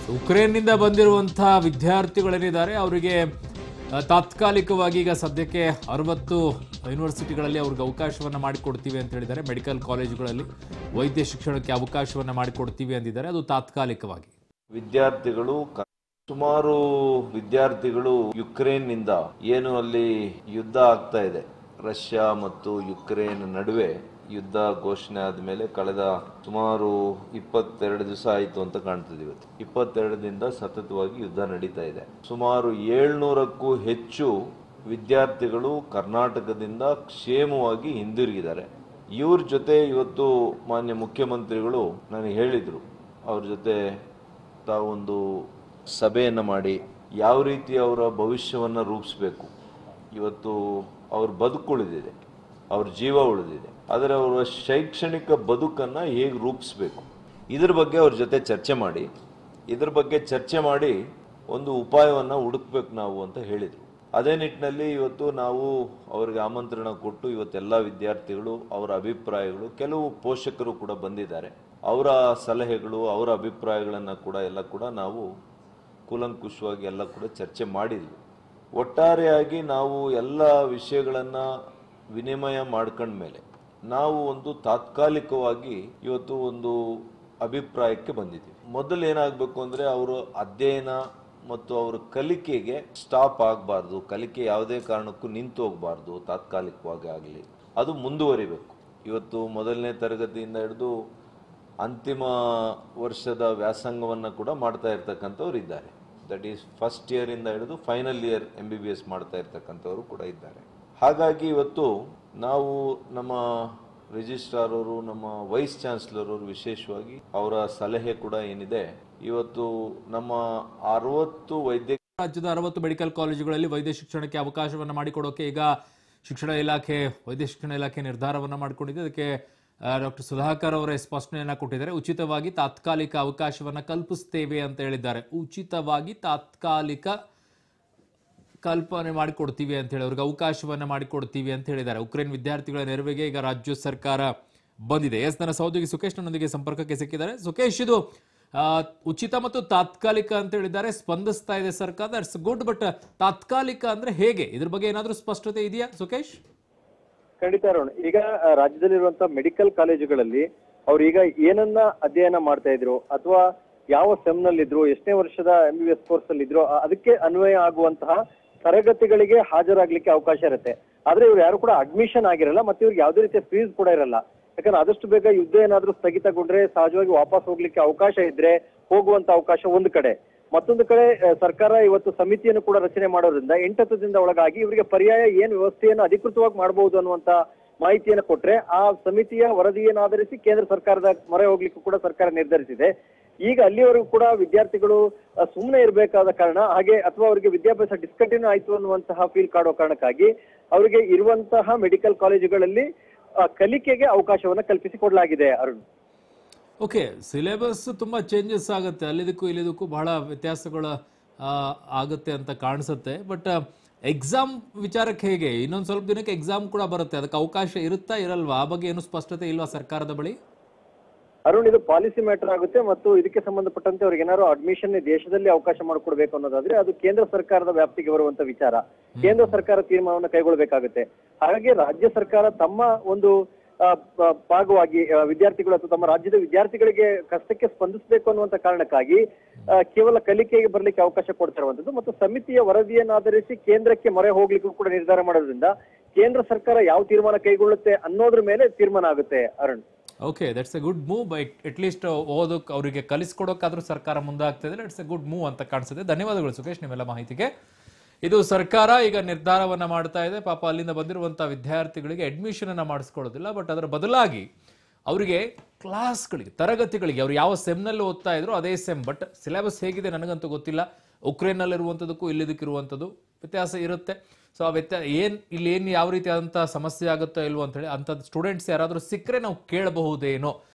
ಉಕ್ರೇನ್ನಿಂದ ಬಂದಿರುವಂತಹ ವಿದ್ಯಾರ್ಥಿಗಳೇನಿದ್ದಾರೆ ಅವರಿಗೆ ಆ, ತಾತ್ಕಾಲಿಕವಾಗಿ ಈಗ ಸದ್ಯಕ್ಕೆ ಅರವತ್ತು ಯೂನಿವರ್ಸಿಟಿಗಳಲ್ಲಿ ಅವ್ರಿಗೆ ಅವಕಾಶವನ್ನು ಮಾಡಿಕೊಡ್ತೀವಿ ಅಂತ ಹೇಳಿದ್ದಾರೆ ಮೆಡಿಕಲ್ ಕಾಲೇಜುಗಳಲ್ಲಿ ವೈದ್ಯ ಶಿಕ್ಷಣಕ್ಕೆ ಅವಕಾಶವನ್ನು ಮಾಡಿಕೊಡ್ತೀವಿ ಅಂದಿದ್ದಾರೆ ಅದು ತಾತ್ಕಾಲಿಕವಾಗಿ ವಿದ್ಯಾರ್ಥಿಗಳು ಕ- ಸುಮಾರು ವಿದ್ಯಾರ್ಥಿಗಳು ಯುಕ್ರೇನ್ನಿಂದ ಏನು ಅಲ್ಲಿ ಯುದ್ಧ ಆಗ್ತಾ ಇದೆ ರಷ್ಯಾ ಮತ್ತು ಯುಕ್ರೇನ್ ನಡುವೆ ಯುದ್ಧ ಘೋಷಣೆ ಆದಮೇಲೆ ಕಳೆದ ಸುಮಾರು ಇಪ್ಪತ್ತೆರಡು ದಿವಸ ಆಯಿತು ಅಂತ ಕಾಣ್ತದೆ ಇವತ್ತು ಇಪ್ಪತ್ತೆರಡರಿಂದ ಸತತವಾಗಿ ಯುದ್ಧ ನಡೀತಾ ಇದೆ ಸುಮಾರು ಏಳ್ನೂರಕ್ಕೂ ಹೆಚ್ಚು ವಿದ್ಯಾರ್ಥಿಗಳು ಕರ್ನಾಟಕದಿಂದ ಕ್ಷೇಮವಾಗಿ ಹಿಂದಿರುಗಿದ್ದಾರೆ ಇವ್ರ ಜೊತೆ ಇವತ್ತು ಮಾನ್ಯ ಮುಖ್ಯಮಂತ್ರಿಗಳು ನನಗೆ ಹೇಳಿದರು ಅವ್ರ ಜೊತೆ ತಾವೊಂದು ಸಭೆಯನ್ನು ಮಾಡಿ ಯಾವ ರೀತಿ ಅವರ ಭವಿಷ್ಯವನ್ನು ರೂಪಿಸಬೇಕು ಇವತ್ತು ಅವ್ರ ಬದುಕು ಉಳಿದಿದೆ ಅವ್ರ ಜೀವ ಉಳಿದಿದೆ ಆದರೆ ಅವರ ಶೈಕ್ಷಣಿಕ ಬದುಕನ್ನು ಹೇಗೆ ರೂಪಿಸಬೇಕು ಇದ್ರ ಬಗ್ಗೆ ಅವ್ರ ಜೊತೆ ಚರ್ಚೆ ಮಾಡಿ ಇದ್ರ ಬಗ್ಗೆ ಚರ್ಚೆ ಮಾಡಿ ಒಂದು ಉಪಾಯವನ್ನು ಹುಡುಕ್ಬೇಕು ನಾವು ಅಂತ ಹೇಳಿದರು ಅದೇ ನಿಟ್ಟಿನಲ್ಲಿ ಇವತ್ತು ನಾವು ಅವರಿಗೆ ಆಮಂತ್ರಣ ಕೊಟ್ಟು ಇವತ್ತೆಲ್ಲ ವಿದ್ಯಾರ್ಥಿಗಳು ಅವರ ಅಭಿಪ್ರಾಯಗಳು ಕೆಲವು ಪೋಷಕರು ಕೂಡ ಬಂದಿದ್ದಾರೆ ಅವರ ಸಲಹೆಗಳು ಅವರ ಅಭಿಪ್ರಾಯಗಳನ್ನು ಕೂಡ ಎಲ್ಲ ಕೂಡ ನಾವು ಕೂಲಂಕುಷವಾಗಿ ಎಲ್ಲ ಕೂಡ ಚರ್ಚೆ ಮಾಡಿದ್ವಿ ಒಟ್ಟಾರೆಯಾಗಿ ನಾವು ಎಲ್ಲ ವಿಷಯಗಳನ್ನು ವಿನಿಮಯ ಮಾಡ್ಕೊಂಡ್ಮೇಲೆ ನಾವು ಒಂದು ತಾತ್ಕಾಲಿಕವಾಗಿ ಇವತ್ತು ಒಂದು ಅಭಿಪ್ರಾಯಕ್ಕೆ ಬಂದಿದ್ದೀವಿ ಮೊದಲು ಏನಾಗಬೇಕು ಅಂದರೆ ಅವರು ಅಧ್ಯಯನ ಮತ್ತು ಅವರ ಕಲಿಕೆಗೆ ಸ್ಟಾಪ್ ಆಗಬಾರ್ದು ಕಲಿಕೆ ಯಾವುದೇ ಕಾರಣಕ್ಕೂ ನಿಂತು ಹೋಗಬಾರ್ದು ತಾತ್ಕಾಲಿಕವಾಗಿ ಆಗಲಿ ಅದು ಮುಂದುವರಿಬೇಕು ಇವತ್ತು ಮೊದಲನೇ ತರಗತಿಯಿಂದ ಹಿಡಿದು ಅಂತಿಮ ವರ್ಷದ ವ್ಯಾಸಂಗವನ್ನು ಕೂಡ ಮಾಡ್ತಾ ಇರ್ತಕ್ಕಂಥವ್ರು ಇದ್ದಾರೆ ದಟ್ ಈಸ್ ಫಸ್ಟ್ ಇಯರಿಂದ ಹಿಡಿದು final year M B B S ಮಾಡ್ತಾ ಇರ್ತಕ್ಕಂಥವ್ರು ಕೂಡ ಇದ್ದಾರೆ ಹಾಗಾಗಿ ಇವತ್ತು ನಾವು ನಮ್ಮ ರಿಜಿಸ್ಟ್ರಾರ್ ಅವರು ನಮ್ಮ ವೈಸ್ ಚಾನ್ಸಲರ್ ಅವರು ವಿಶೇಷವಾಗಿ ಅವರ ಸಲಹೆ ಕೂಡ ಏನಿದೆ ಇವತ್ತು ನಮ್ಮ ಅರವತ್ತು ವೈದ್ಯ ರಾಜ್ಯದ ಅರವತ್ತು ಮೆಡಿಕಲ್ ಕಾಲೇಜುಗಳಲ್ಲಿ ವೈದ್ಯ ಶಿಕ್ಷಣಕ್ಕೆ ಅವಕಾಶವನ್ನು ಮಾಡಿಕೊಡೋಕೆ ಈಗ ಶಿಕ್ಷಣ ಇಲಾಖೆ ವೈದ್ಯ ಶಿಕ್ಷಣ ಇಲಾಖೆ ನಿರ್ಧಾರವನ್ನು ಮಾಡಿಕೊಂಡಿದೆ ಅದಕ್ಕೆ ಡಾಕ್ಟರ್ ಸುಧಾಕರ್ ಅವರೇ ಸ್ಪಷ್ಟನೆಯನ್ನ ಕೊಟ್ಟಿದ್ದಾರೆ ಉಚಿತವಾಗಿ ತಾತ್ಕಾಲಿಕ ಅವಕಾಶವನ್ನು ಕಲ್ಪಿಸ್ತೇವೆ ಅಂತ ಹೇಳಿದ್ದಾರೆ ಉಚಿತವಾಗಿ ತಾತ್ಕಾಲಿಕ ಕಲ್ಪನೆ ಮಾಡಿಕೊಡ್ತೀವಿ ಅಂತ ಹೇಳಿ ಅವ್ರಿಗೆ ಅವಕಾಶವನ್ನು ಮಾಡಿಕೊಡ್ತೀವಿ ಅಂತ ಹೇಳಿದ್ದಾರೆ ಉಕ್ರೇನ್ ವಿದ್ಯಾರ್ಥಿಗಳ ನೆರವಿಗೆ ಈಗ ರಾಜ್ಯ ಸರ್ಕಾರ ಬಂದಿದೆ ಎಸ್ ನನ್ನ ಸಹೋದ್ಯೋಗಿ ಸುಖೇಶ್ ನನ್ನೊಂದಿಗೆ ಸಂಪರ್ಕಕ್ಕೆ ಸಿಕ್ಕಿದ್ದಾರೆ ಸುಖೇಶ್ ಇದು ಆ, ಉಚಿತ ಮತ್ತು ತಾತ್ಕಾಲಿಕ ಅಂತ ಹೇಳಿದ್ದಾರೆ ಸ್ಪಂದಿಸ್ತಾ ಇದೆ ಸರ್ಕಾರ ದಟ್ಸ್ ಗುಡ್ ಬಟ್ ತಾತ್ಕಾಲಿಕ ಅಂದ್ರೆ ಹೇಗೆ ಇದ್ರ ಬಗ್ಗೆ ಏನಾದರೂ ಸ್ಪಷ್ಟತೆ ಇದೆಯಾ ಸುಖೇಶ್ ಖಂಡಿತ ಅರುಣ್ ಈಗ ಆ, ರಾಜ್ಯದಲ್ಲಿರುವಂತಹ ಮೆಡಿಕಲ್ ಕಾಲೇಜುಗಳಲ್ಲಿ ಅವ್ರು ಈಗ ಏನನ್ನ ಅಧ್ಯಯನ ಮಾಡ್ತಾ ಇದ್ರು ಅಥವಾ ಯಾವ ಸೆಮ್ ನಲ್ಲಿ ಇದ್ರು ಎಷ್ಟನೇ ವರ್ಷದ ಎಂ ಬಿ ಎಸ್ ಕೋರ್ಸ್ ಅಲ್ಲಿ ಇದ್ರು ಆ- ಅದಕ್ಕೆ ಅನ್ವಯ ಆಗುವಂತಹ ತರಗತಿಗಳಿಗೆ ಹಾಜರಾಗ್ಲಿಕ್ಕೆ ಅವಕಾಶ ಇರುತ್ತೆ ಆದ್ರೆ ಇವ್ರು ಯಾರು ಕೂಡ ಅಡ್ಮಿಷನ್ ಆಗಿರಲ್ಲ ಮತ್ತೆ ಇವ್ರಿಗೆ ಯಾವುದೇ ರೀತಿಯ ಫೀಸ್ ಕೂಡ ಇರಲ್ಲ ಯಾಕಂದ್ರೆ ಆದಷ್ಟು ಬೇಗ ಯುದ್ಧ ಏನಾದ್ರೂ ಸ್ಥಗಿತಗೊಂಡ್ರೆ ಸಹಜವಾಗಿ ವಾಪಸ್ ಹೋಗ್ಲಿಕ್ಕೆ ಅವಕಾಶ ಇದ್ರೆ ಹೋಗುವಂತ ಅವಕಾಶ ಒಂದು ಕಡೆ ಮತ್ತೊಂದು ಕಡೆ ಆ, ಸರ್ಕಾರ ಇವತ್ತು ಸಮಿತಿಯನ್ನು ಕೂಡ ರಚನೆ ಮಾಡೋದ್ರಿಂದ ಎಂಟತ್ತು ದಿನದ ಒಳಗಾಗಿ ಇವರಿಗೆ ಪರ್ಯಾಯ ಏನ್ ವ್ಯವಸ್ಥೆಯನ್ನು ಅಧಿಕೃತವಾಗಿ ಮಾಡಬಹುದು ಅನ್ನುವಂತ ಮಾಹಿತಿಯನ್ನು ಕೊಟ್ರೆ ಆ ಸಮಿತಿಯ ವರದಿಯನ್ನು ಆಧರಿಸಿ ಕೇಂದ್ರ ಸರ್ಕಾರದ ಮೊರೆ ಹೋಗ್ಲಿಕ್ಕೂ ಕೂಡ ಸರ್ಕಾರ ನಿರ್ಧರಿಸಿದೆ ಈಗ ಅಲ್ಲಿವರೆಗೂ ಕೂಡ ವಿದ್ಯಾರ್ಥಿಗಳು ಸುಮ್ಮನೆ ಇರಬೇಕಾದ ಕಾರಣ ಹಾಗೆ ಅಥವಾ ಅವರಿಗೆ ವಿದ್ಯಾಭ್ಯಾಸ ಡಿಸ್ಕಂಟಿನ್ಯೂ ಆಯ್ತು ಅನ್ನುವಂತಹ ಫೀಲ್ ಕಾಡೋ ಕಾರಣಕ್ಕಾಗಿ ಅವರಿಗೆ ಇರುವಂತಹ ಮೆಡಿಕಲ್ ಕಾಲೇಜುಗಳಲ್ಲಿ ಆ, ಕಲಿಕೆಗೆ ಅವಕಾಶವನ್ನ ಕಲ್ಪಿಸಿ ಕೊಡಲಾಗಿದೆ ಅರುಣ್ ಓಕೆ ಸಿಲೆಬಸ್ ತುಂಬ ಚೇಂಜಸ್ ಆಗುತ್ತೆ ಅಲ್ಲಿದಕ್ಕೂ ಇಲ್ಲಿದಕ್ಕೂ ಬಹಳ ವ್ಯತ್ಯಾಸಗಳು ಆ, ಆಗುತ್ತೆ ಅಂತ ಕಾಣಿಸುತ್ತೆ ಬಟ್ ಎಕ್ಸಾಮ್ ವಿಚಾರಕ್ಕೆ ಹೇಗೆ ಇನ್ನೊಂದು ಸ್ವಲ್ಪ ದಿನಕ್ಕೆ ಎಕ್ಸಾಮ್ ಕೂಡ ಬರುತ್ತೆ ಅದಕ್ಕೆ ಅವಕಾಶ ಇರುತ್ತಾ ಇರಲ್ವಾ ಆ ಬಗ್ಗೆ ಏನು ಸ್ಪಷ್ಟತೆ ಇಲ್ವಾ ಸರ್ಕಾರದ ಬಳಿ ಅರುಣ್ ಇದು ಪಾಲಿಸಿ ಮ್ಯಾಟರ್ ಆಗುತ್ತೆ ಮತ್ತು ಇದಕ್ಕೆ ಸಂಬಂಧಪಟ್ಟಂತೆ ಅವ್ರಿಗೆ ಏನಾದ್ರು ಅಡ್ಮಿಷನ್ ದೇಶದಲ್ಲಿ ಅವಕಾಶ ಮಾಡಿಕೊಡ್ಬೇಕು ಅನ್ನೋದಾದ್ರೆ ಅದು ಕೇಂದ್ರ ಸರ್ಕಾರದ ವ್ಯಾಪ್ತಿಗೆ ಬರುವಂತ ವಿಚಾರ ಕೇಂದ್ರ ಸರ್ಕಾರ ತೀರ್ಮಾನವನ್ನು ಕೈಗೊಳ್ಳಬೇಕಾಗುತ್ತೆ ಹಾಗಾಗಿ ರಾಜ್ಯ ಸರ್ಕಾರ ತಮ್ಮ ಒಂದು ಆ, ಪ- ಭಾಗವಾಗಿ ಆ, ವಿದ್ಯಾರ್ಥಿಗಳು ಅಥವಾ ತಮ್ಮ ರಾಜ್ಯದ ವಿದ್ಯಾರ್ಥಿಗಳಿಗೆ ಕಷ್ಟಕ್ಕೆ ಸ್ಪಂದಿಸಬೇಕು ಅನ್ನುವಂತ ಕಾರಣಕ್ಕಾಗಿ ಆ, ಕೇವಲ ಕಲಿಕೆಗೆ ಬರ್ಲಿಕ್ಕೆ ಅವಕಾಶ ಕೊಡ್ತಿರುವಂತದ್ದು ಮತ್ತು ಸಮಿತಿಯ ವರದಿಯನ್ನಾಧರಿಸಿ ಕೇಂದ್ರಕ್ಕೆ ಮೊರೆ ಹೋಗ್ಲಿಕ್ಕೂ ಕೂಡ ನಿರ್ಧಾರ ಮಾಡೋದ್ರಿಂದ ಕೇಂದ್ರ ಸರ್ಕಾರ ಯಾವ ತೀರ್ಮಾನ ಕೈಗೊಳ್ಳುತ್ತೆ ಅನ್ನೋದ್ರ ಮೇಲೆ ತೀರ್ಮಾನ ಆಗುತ್ತೆ Arun okay that's a good move by at least ಓದೋಕೆ ಅವರಿಗೆ ಕಲಿಸ್ಕೊಡೋಕ್ಕಾದ್ರೂ ಸರ್ಕಾರ ಮುಂದಾಗ್ತಿದೆ ಇಟ್ಸ್ ಎ ಗುಡ್ ಮೂವ್ ಅಂತ ಕಾಣಿಸುತ್ತೆ ಧನ್ಯವಾದಗಳು ಸುಖೇಶ್ ನಿಮ್ಮೆಲ್ಲ ಮಾಹಿತಿಗೆ ಇದು ಸರ್ಕಾರ ಈಗ ನಿರ್ಧಾರವನ್ನ ಮಾಡ್ತಾ ಇದೆ ಪಾಪ ಅಲ್ಲಿಂದ ಬಂದಿರುವಂತಹ ವಿದ್ಯಾರ್ಥಿಗಳಿಗೆ ಅಡ್ಮಿಷನ್ ಅನ್ನ ಮಾಡಿಸ್ಕೊಳ್ಳೋದಿಲ್ಲ ಬಟ್ ಅದರ ಬದಲಾಗಿ ಅವರಿಗೆ ಕ್ಲಾಸ್ಗಳಿಗೆ ತರಗತಿಗಳಿಗೆ ಅವ್ರು ಯಾವ ಸೆಮ್ನಲ್ಲಿ ಓದ್ತಾ ಇದ್ರು ಅದೇ ಸೆಮ್ ಬಟ್ ಸಿಲೆಬಸ್ ಹೇಗಿದೆ ನನಗಂತೂ ಗೊತ್ತಿಲ್ಲ ಉಕ್ರೇನ್ನಲ್ಲಿರುವಂಥದ್ದಕ್ಕೂ ಇಲ್ಲಿದ್ದಕ್ಕಿರುವಂಥದ್ದು ವ್ಯತ್ಯಾಸ ಇರುತ್ತೆ ಸೊ ಆ ವ್ಯತ್ಯಾಸ ಏನು ಇಲ್ಲಿ ಏನು ಯಾವ ರೀತಿಯಾದಂಥ ಸಮಸ್ಯೆ ಆಗುತ್ತೋ ಇಲ್ವೋ ಅಂತೇಳಿ ಅಂಥದ್ದು ಸ್ಟೂಡೆಂಟ್ಸ್ ಯಾರಾದರೂ ಸಿಕ್ಕರೆ ನಾವು ಕೇಳಬಹುದೇನೋ